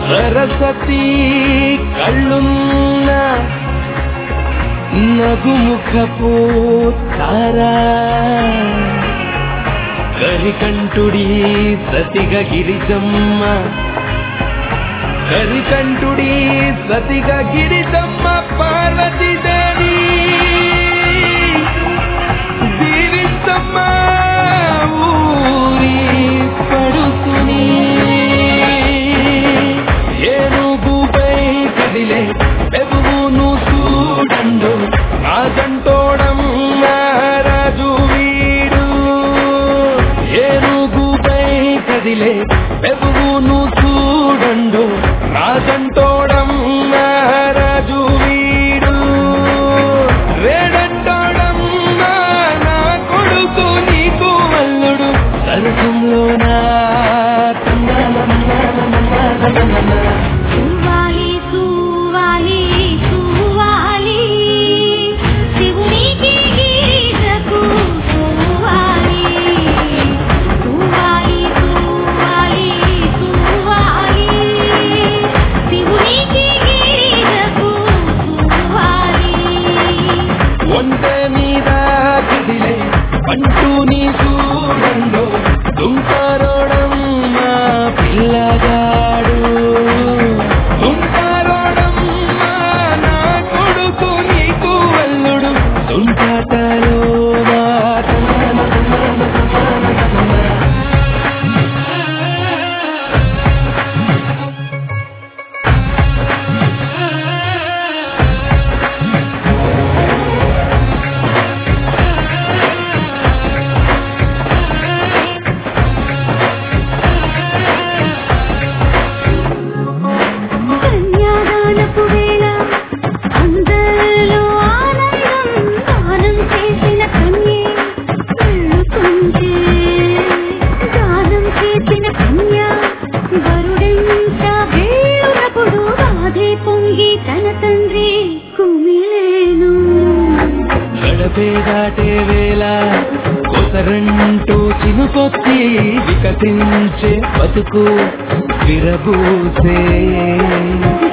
సరస్వతి కళ్ళున్న నగుముఖపు తారా కరికంఠుడి సతిగ గిరిజమ్మ కరికంఠుడి సతిగ గిరిజమ్మ పార్వతీదేవి జీవితమ్మ ఊరి పడుతుని ఏనుగుపై కదిలే పెరుగును చూడండు రాజంటోడం రాజు వీడు ఏనుగుపై కదిలే పెరుగును చూడండు రాజంటోడం రాజు వీడు రేడంటోడం నా కొడుకు నీకు వల్లుడు సరసంలో నా సువాలి సువాలి సువాలి శివునికి గీతకు సువాలి సువాలి సువాలి సువాలి శివునికి గీతకు సువాలి ఒంటె మీద కదిలే పంటూ నీ చూడండు దుంకారోడం మా పిల్లగాడు దుంకారోడం నా కొడుకు నీకు వల్లుడు దుంకాటలో నా కన్యాదానపు వేళ అందరిలో ఆనందం దానం చేసిన కన్యే వెళ్ళుకుంటే దానం చేసిన కన్య వరుడెంత వేళునప్పుడు బాధే పొంగి తన తండ్రి కుమిలేను గడపే దాటే వేళ కొసరంటూ చినుకొచ్చి వికసించే బతుకు విరబూసే